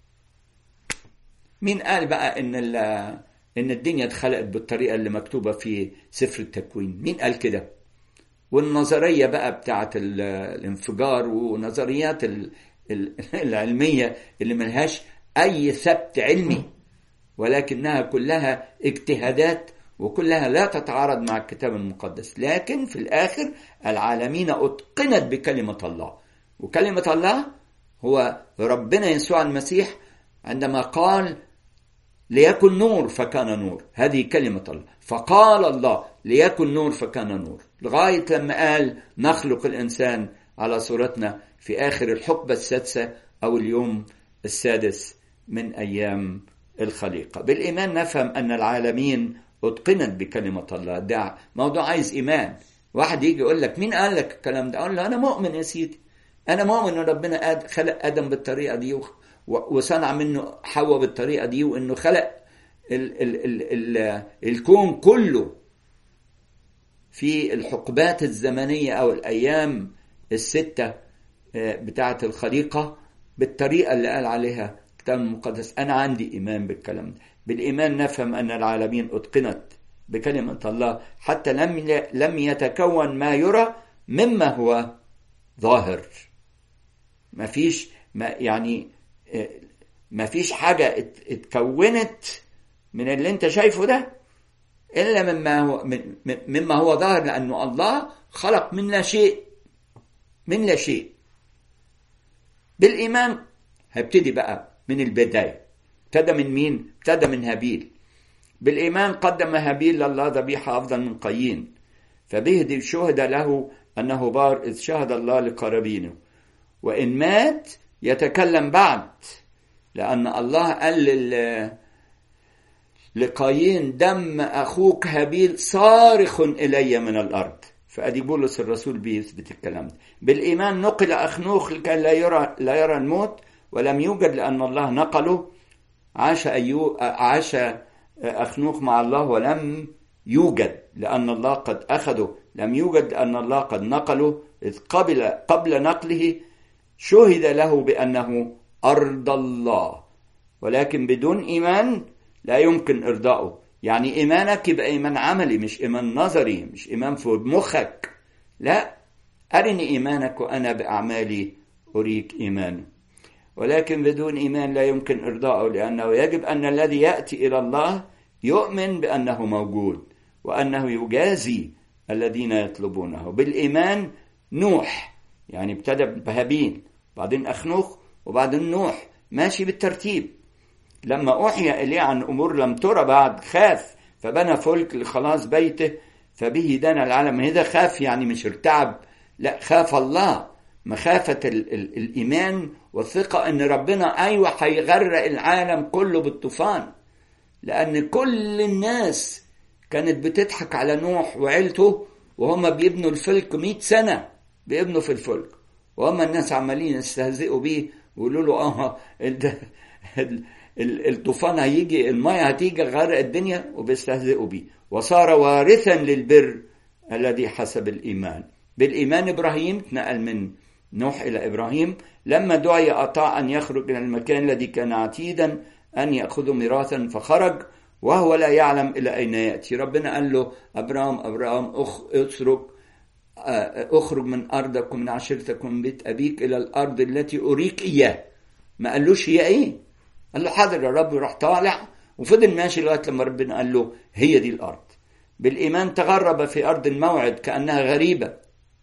مين قال بقى ان ان الدنيا اتخلقت بالطريقه اللي مكتوبه في سفر التكوين مين قال كده والنظريه بقى بتاعه الانفجار ونظريات العلميه اللي ملهاش اي ثبت علمي ولكنها كلها اجتهادات وكلها لا تتعارض مع الكتاب المقدس لكن في الاخر العالمين اتقنت بكلمه الله وكلمه الله هو ربنا يسوع المسيح عندما قال ليكن نور فكان نور هذه كلمة الله فقال الله ليكن نور فكان نور لغاية لما قال نخلق الإنسان على صورتنا في آخر الحقبة السادسة أو اليوم السادس من أيام الخليقة بالإيمان نفهم أن العالمين أتقنت بكلمة الله ده موضوع عايز إيمان واحد يجي يقول لك مين قال لك الكلام ده أقول له أنا مؤمن يا سيدي أنا مؤمن أن ربنا خلق آدم بالطريقة دي وصنع منه حواء بالطريقة دي وأنه خلق ال ال ال ال الكون كله في الحقبات الزمنية أو الأيام الستة بتاعة الخليقة بالطريقة اللي قال عليها الكتاب المقدس أنا عندي إيمان بالكلام ده بالإيمان نفهم أن العالمين أتقنت بكلمة الله حتى لم لم يتكون ما يرى مما هو ظاهر ما فيش ما يعني ما فيش حاجة اتكونت من اللي انت شايفه ده إلا مما هو مما هو ظاهر لأنه الله خلق من لا شيء من لا شيء بالإيمان هبتدي بقى من البداية ابتدى من مين؟ ابتدى من هابيل بالإيمان قدم هابيل لله ذبيحة أفضل من قايين فبه شهد له أنه بار إذ شهد الله لقرابينه وإن مات يتكلم بعد لأن الله قال لل... لقايين دم أخوك هابيل صارخ إلي من الأرض فأدي بولس الرسول بيثبت الكلام ده بالإيمان نقل أخنوخ لكي لا يرى لا يرى الموت ولم يوجد لأن الله نقله عاش أيو عاش أخنوخ مع الله ولم يوجد لأن الله قد أخذه لم يوجد لأن الله قد نقله إذ قبل قبل نقله شهد له بأنه أرض الله ولكن بدون إيمان لا يمكن إرضائه يعني إيمانك يبقى إيمان عملي مش إيمان نظري مش إيمان في مخك لا أرني إيمانك وأنا بأعمالي أريك إيمانه ولكن بدون إيمان لا يمكن إرضائه لأنه يجب أن الذي يأتي إلى الله يؤمن بأنه موجود وأنه يجازي الذين يطلبونه بالإيمان نوح يعني ابتدى بهابيل بعدين أخنوخ وبعدين نوح ماشي بالترتيب لما أوحي إليه عن أمور لم ترى بعد خاف فبنى فلك لخلاص بيته فبه دنا العالم هذا خاف يعني مش ارتعب لا خاف الله مخافة ال ال الإيمان والثقة إن ربنا أيوة هيغرق العالم كله بالطوفان لأن كل الناس كانت بتضحك على نوح وعيلته وهم بيبنوا الفلك مئة سنة بيبنوا في الفلك وهم الناس عمالين يستهزئوا بيه ويقولوا له اه الطوفان هيجي المية هتيجي غرق الدنيا وبيستهزئوا بيه وصار وارثا للبر الذي حسب الإيمان بالإيمان إبراهيم تنقل من نوح إلى إبراهيم لما دعي أطاع أن يخرج من المكان الذي كان عتيدا أن يأخذ ميراثا فخرج وهو لا يعلم إلى أين يأتي ربنا قال له أبرام أبرام أخ اترك اخرج من أرضك ومن عشيرتك ومن بيت أبيك إلى الأرض التي أريك إياه ما قالوش هي إيه قال له حاضر يا رب راح طالع وفضل ماشي لغاية لما ربنا قال له هي دي الأرض بالإيمان تغرب في أرض الموعد كأنها غريبة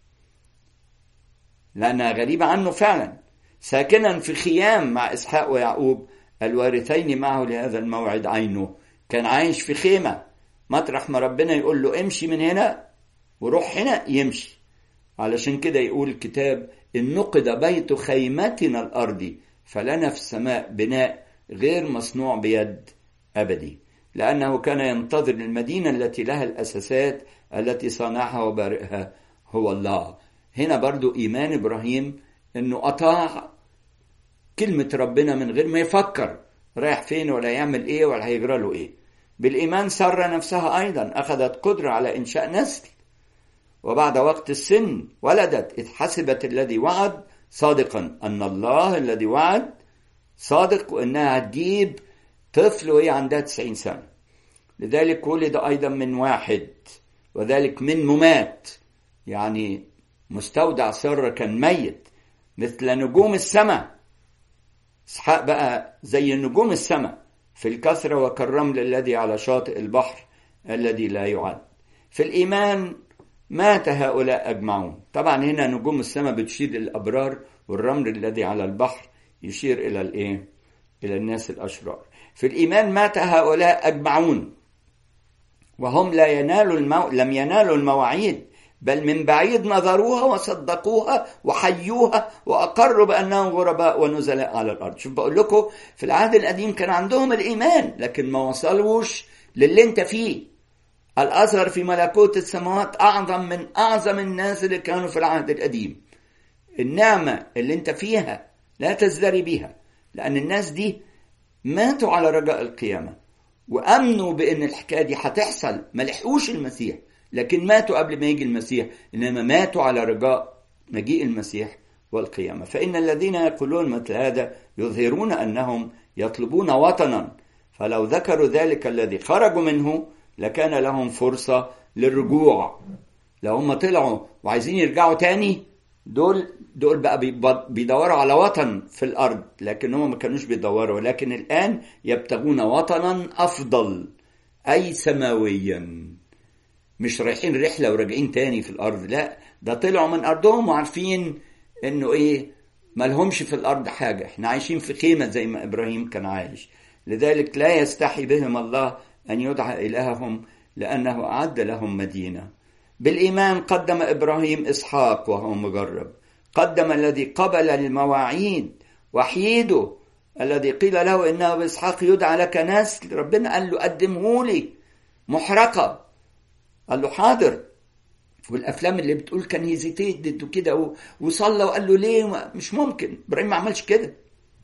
لأنها غريبة عنه فعلا ساكنا في خيام مع إسحاق ويعقوب الوارثين معه لهذا الموعد عينه كان عايش في خيمة مطرح ما ربنا يقول له امشي من هنا وروح هنا يمشي علشان كده يقول الكتاب إن نقد بيت خيمتنا الأرضي فلنا في السماء بناء غير مصنوع بيد أبدي لأنه كان ينتظر المدينة التي لها الأساسات التي صنعها وبارئها هو الله هنا برضو إيمان إبراهيم أنه أطاع كلمة ربنا من غير ما يفكر رايح فين ولا يعمل إيه ولا هيجرى له إيه بالإيمان سر نفسها أيضا أخذت قدرة على إنشاء نسل وبعد وقت السن ولدت إذ حسبت الذي وعد صادقا أن الله الذي وعد صادق وإنها هتجيب طفل وهي عندها 90 سنة لذلك ولد أيضا من واحد وذلك من ممات يعني مستودع سر كان ميت مثل نجوم السماء اسحاق بقى زي نجوم السماء في الكثرة وكالرمل الذي على شاطئ البحر الذي لا يعد في الإيمان مات هؤلاء أجمعون طبعا هنا نجوم السماء بتشير للأبرار والرمل الذي على البحر يشير إلى الإيه؟ إلى الناس الأشرار في الإيمان مات هؤلاء أجمعون وهم لا ينالوا المو... لم ينالوا المواعيد بل من بعيد نظروها وصدقوها وحيوها واقروا بانهم غرباء ونزلاء على الارض شوف بقول لكم في العهد القديم كان عندهم الايمان لكن ما وصلوش للي انت فيه الازهر في ملكوت السماوات اعظم من اعظم الناس اللي كانوا في العهد القديم النعمه اللي انت فيها لا تزدري بها لان الناس دي ماتوا على رجاء القيامه وامنوا بان الحكايه دي هتحصل ما لحقوش المسيح لكن ماتوا قبل ما يجي المسيح انما ماتوا على رجاء مجيء المسيح والقيامه فان الذين يقولون مثل هذا يظهرون انهم يطلبون وطنا فلو ذكروا ذلك الذي خرجوا منه لكان لهم فرصه للرجوع لو هم طلعوا وعايزين يرجعوا تاني دول دول بقى بيدوروا على وطن في الارض لكن هم ما كانوش بيدوروا لكن الان يبتغون وطنا افضل اي سماويا مش رايحين رحله وراجعين تاني في الارض لا ده طلعوا من ارضهم وعارفين انه ايه مالهمش في الارض حاجه احنا عايشين في خيمه زي ما ابراهيم كان عايش لذلك لا يستحي بهم الله ان يدعى الههم لانه اعد لهم مدينه بالايمان قدم ابراهيم اسحاق وهو مجرب قدم الذي قبل المواعيد وحيده الذي قيل له انه باسحاق يدعى لك نسل ربنا قال له قدمه لي محرقه قال له حاضر والافلام اللي بتقول كان هيزيتيتد وكده وصلى وقال له ليه مش ممكن ابراهيم ما عملش كده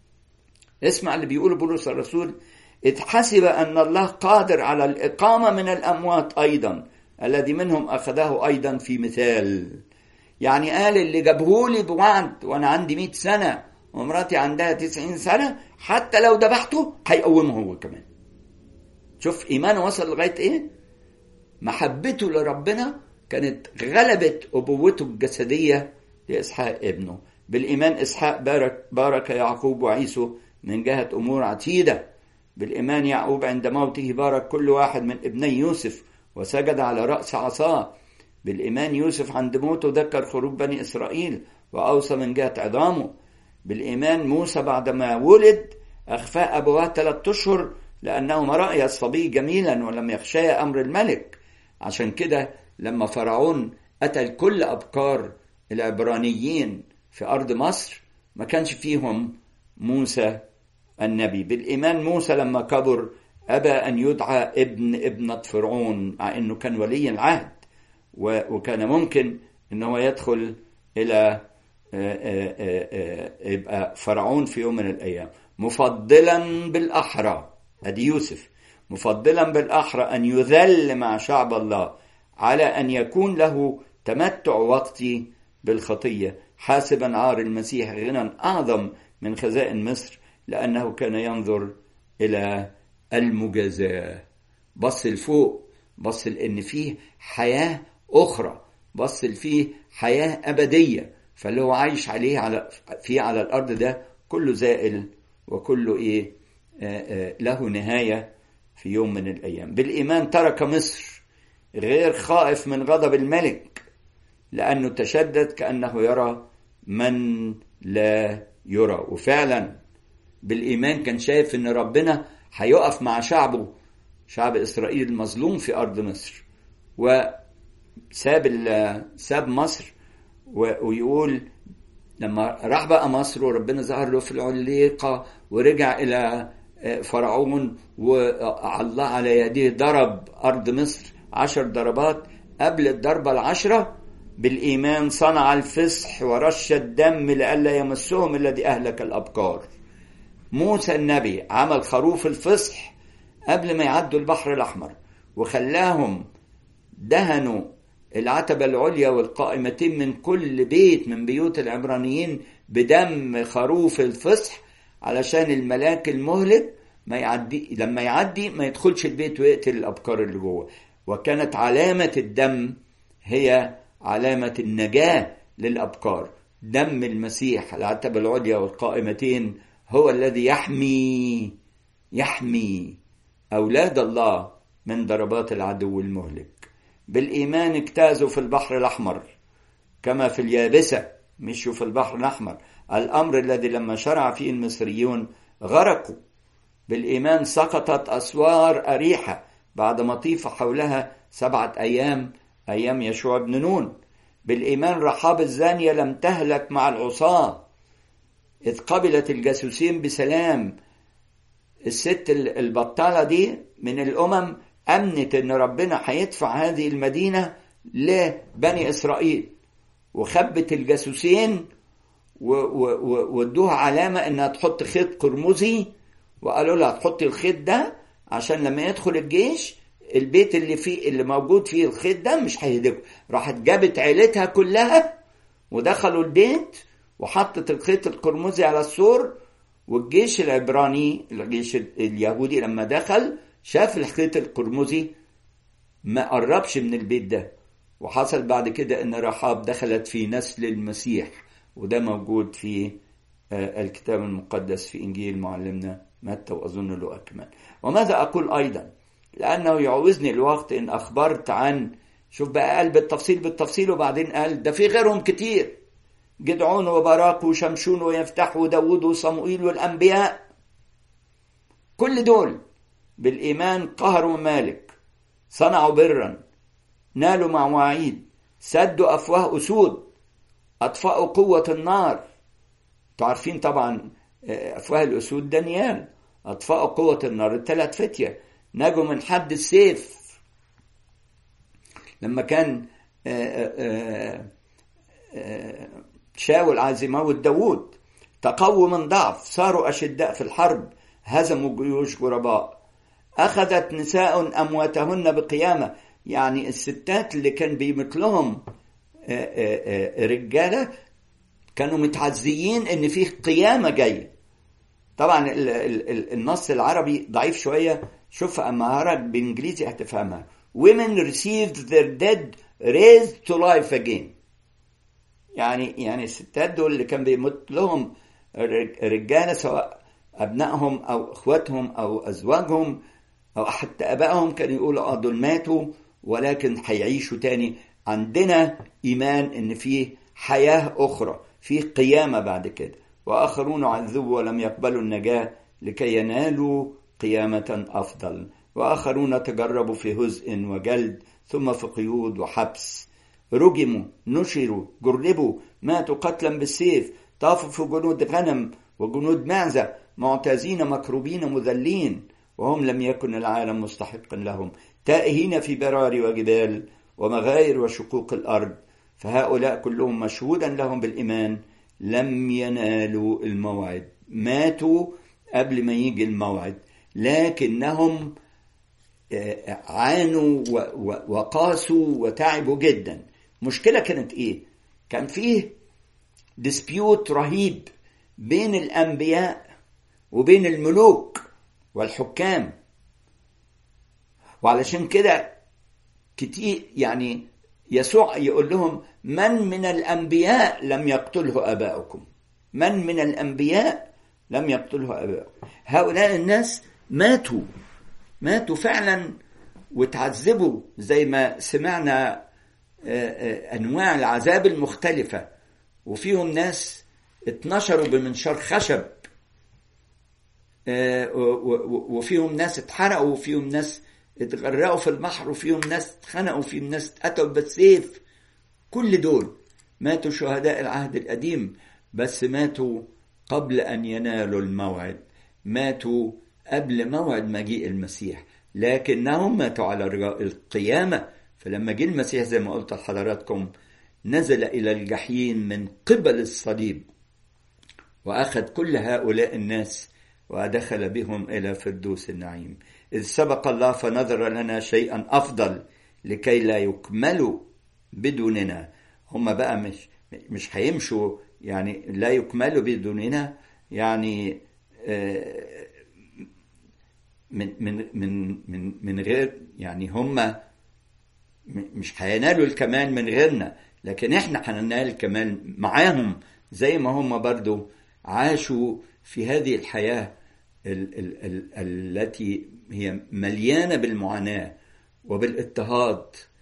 اسمع اللي بيقوله بولس الرسول إذ حسب أن الله قادر على الإقامة من الأموات أيضا الذي منهم أخذه أيضا في مثال يعني قال اللي جابهولي بوعد وأنا عندي مئة سنة ومراتي عندها تسعين سنة حتى لو ذبحته هيقومه هو كمان شوف إيمانه وصل لغاية إيه محبته لربنا كانت غلبت أبوته الجسدية لإسحاق ابنه بالإيمان إسحاق بارك, بارك يعقوب وعيسو من جهة أمور عتيدة بالإيمان يعقوب عند موته بارك كل واحد من ابني يوسف وسجد على رأس عصاه بالإيمان يوسف عند موته ذكر خروج بني إسرائيل وأوصى من جهة عظامه بالإيمان موسى بعدما ولد أخفاء أبواه ثلاثة أشهر لأنهما رأي الصبي جميلا ولم يخشى أمر الملك عشان كده لما فرعون قتل كل أبكار العبرانيين في أرض مصر ما كانش فيهم موسى النبي بالإيمان موسى لما كبر أبى أن يدعى ابن ابنة فرعون مع أنه كان ولي العهد وكان ممكن أنه يدخل إلى يبقى فرعون في يوم من الأيام مفضلا بالأحرى أدي يوسف مفضلا بالأحرى أن يذل مع شعب الله على أن يكون له تمتع وقتي بالخطية حاسبا عار المسيح غنى أعظم من خزائن مصر لأنه كان ينظر إلى المجازاة بص لفوق بص لأن فيه حياة أخرى بص فيه حياة أبدية فاللي هو عايش عليه على فيه على الأرض ده كله زائل وكله إيه آآ آآ له نهاية في يوم من الأيام بالإيمان ترك مصر غير خائف من غضب الملك لأنه تشدد كأنه يرى من لا يرى وفعلا بالإيمان كان شايف إن ربنا هيقف مع شعبه شعب إسرائيل المظلوم في أرض مصر وساب ساب مصر ويقول لما راح بقى مصر وربنا ظهر له في العليقة ورجع إلى فرعون والله على يديه ضرب أرض مصر عشر ضربات قبل الضربة العشرة بالإيمان صنع الفصح ورش الدم لئلا يمسهم الذي أهلك الأبكار موسى النبي عمل خروف الفصح قبل ما يعدوا البحر الأحمر وخلاهم دهنوا العتبة العليا والقائمتين من كل بيت من بيوت العبرانيين بدم خروف الفصح علشان الملاك المهلك ما يعدي لما يعدي ما يدخلش البيت ويقتل الأبكار اللي جوه وكانت علامة الدم هي علامة النجاة للأبكار دم المسيح العتبة العليا والقائمتين هو الذي يحمي يحمي أولاد الله من ضربات العدو المهلك بالإيمان اجتازوا في البحر الأحمر كما في اليابسة مشوا في البحر الأحمر الأمر الذي لما شرع فيه المصريون غرقوا بالإيمان سقطت أسوار أريحة بعد ما طيف حولها سبعة أيام أيام يشوع بن نون بالإيمان رحاب الزانية لم تهلك مع العصاة إذ قبلت الجاسوسين بسلام الست البطالة دي من الأمم أمنت إن ربنا هيدفع هذه المدينة لبني إسرائيل وخبت الجاسوسين وادوها علامة إنها تحط خيط قرمزي وقالوا لها تحطي الخيط ده عشان لما يدخل الجيش البيت اللي فيه اللي موجود فيه الخيط ده مش هيهدكوا راحت جابت عيلتها كلها ودخلوا البيت وحطت الخيط القرمزي على السور والجيش العبراني الجيش اليهودي لما دخل شاف الخيط القرمزي ما قربش من البيت ده وحصل بعد كده ان رحاب دخلت في نسل المسيح وده موجود في الكتاب المقدس في انجيل معلمنا متى واظن له اكمل وماذا اقول ايضا لانه يعوزني الوقت ان اخبرت عن شوف بقى قال بالتفصيل بالتفصيل وبعدين قال ده في غيرهم كتير جدعون وبراق وشمشون ويفتح وداود وصموئيل والانبياء كل دول بالايمان قهروا مالك صنعوا برا نالوا مع مواعيد سدوا افواه اسود اطفأوا قوة النار تعرفين طبعا افواه الاسود دانيال اطفأوا قوة النار الثلاث فتية نجوا من حد السيف لما كان شاول عايز يموت داوود تقووا من ضعف صاروا أشداء في الحرب هزموا جيوش غرباء أخذت نساء أمواتهن بقيامة يعني الستات اللي كان بيمثلهم رجالة كانوا متعزيين إن فيه قيامة جاية طبعا النص العربي ضعيف شوية شوف أما هرج بإنجليزي هتفهمها women received their dead raised to life again يعني يعني الستات دول اللي كان بيموت لهم رجاله سواء ابنائهم او اخواتهم او ازواجهم او حتى ابائهم كانوا يقولوا اه دول ماتوا ولكن هيعيشوا تاني عندنا ايمان ان في حياه اخرى في قيامه بعد كده واخرون عذبوا ولم يقبلوا النجاه لكي ينالوا قيامه افضل واخرون تجربوا في هزء وجلد ثم في قيود وحبس رجموا نشروا جربوا ماتوا قتلا بالسيف طافوا في جنود غنم وجنود معزة معتازين مكروبين مذلين وهم لم يكن العالم مستحقا لهم تائهين في براري وجبال ومغاير وشقوق الأرض فهؤلاء كلهم مشهودا لهم بالإيمان لم ينالوا الموعد ماتوا قبل ما يجي الموعد لكنهم عانوا وقاسوا وتعبوا جدا مشكلة كانت ايه كان فيه ديسبيوت رهيب بين الانبياء وبين الملوك والحكام وعلشان كده كتير يعني يسوع يقول لهم من من الانبياء لم يقتله اباؤكم من من الانبياء لم يقتله اباؤكم هؤلاء الناس ماتوا ماتوا فعلا وتعذبوا زي ما سمعنا انواع العذاب المختلفه وفيهم ناس اتنشروا بمنشار خشب وفيهم ناس اتحرقوا وفيهم ناس اتغرقوا في البحر وفيهم ناس اتخنقوا وفيهم ناس اتقتلوا بالسيف كل دول ماتوا شهداء العهد القديم بس ماتوا قبل ان ينالوا الموعد ماتوا قبل موعد مجيء المسيح لكنهم ماتوا على رجاء القيامه فلما جه المسيح زي ما قلت لحضراتكم نزل إلى الجحيم من قبل الصليب وأخذ كل هؤلاء الناس ودخل بهم إلى فردوس النعيم إذ سبق الله فنظر لنا شيئا أفضل لكي لا يكملوا بدوننا هم بقى مش مش هيمشوا يعني لا يكملوا بدوننا يعني من من من من من غير يعني هم مش هينالوا الكمال من غيرنا لكن احنا هننال الكمال معاهم زي ما هم برضو عاشوا في هذه الحياة ال ال ال التي هي مليانة بالمعاناة وبالاضطهاد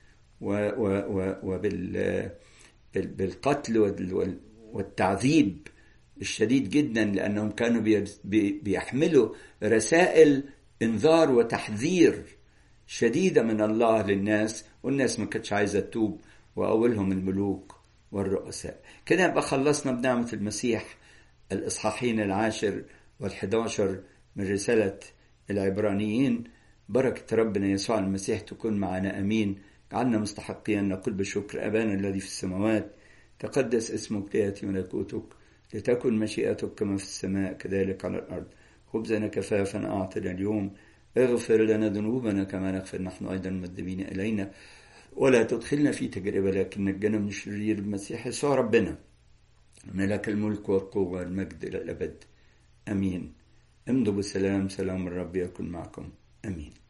وبال بالقتل والتعذيب الشديد جدا لأنهم كانوا بيحملوا رسائل انذار وتحذير شديدة من الله للناس والناس ما كانتش عايزة تتوب وأولهم الملوك والرؤساء كده يبقى خلصنا بنعمة المسيح الإصحاحين العاشر والحداشر من رسالة العبرانيين بركة ربنا يسوع المسيح تكون معنا أمين جعلنا مستحقين نقول بشكر أبانا الذي في السماوات تقدس اسمك ليأتي ملكوتك لتكن مشيئتك كما في السماء كذلك على الأرض خبزنا كفافا أعطنا اليوم اغفر لنا ذنوبنا كما نغفر نحن أيضا المذنبين إلينا ولا تدخلنا في تجربة لكن نجنا من شرير المسيح يسوع ربنا ملك الملك والقوة والمجد إلى الأبد أمين امضوا بالسلام سلام الرب يكن معكم أمين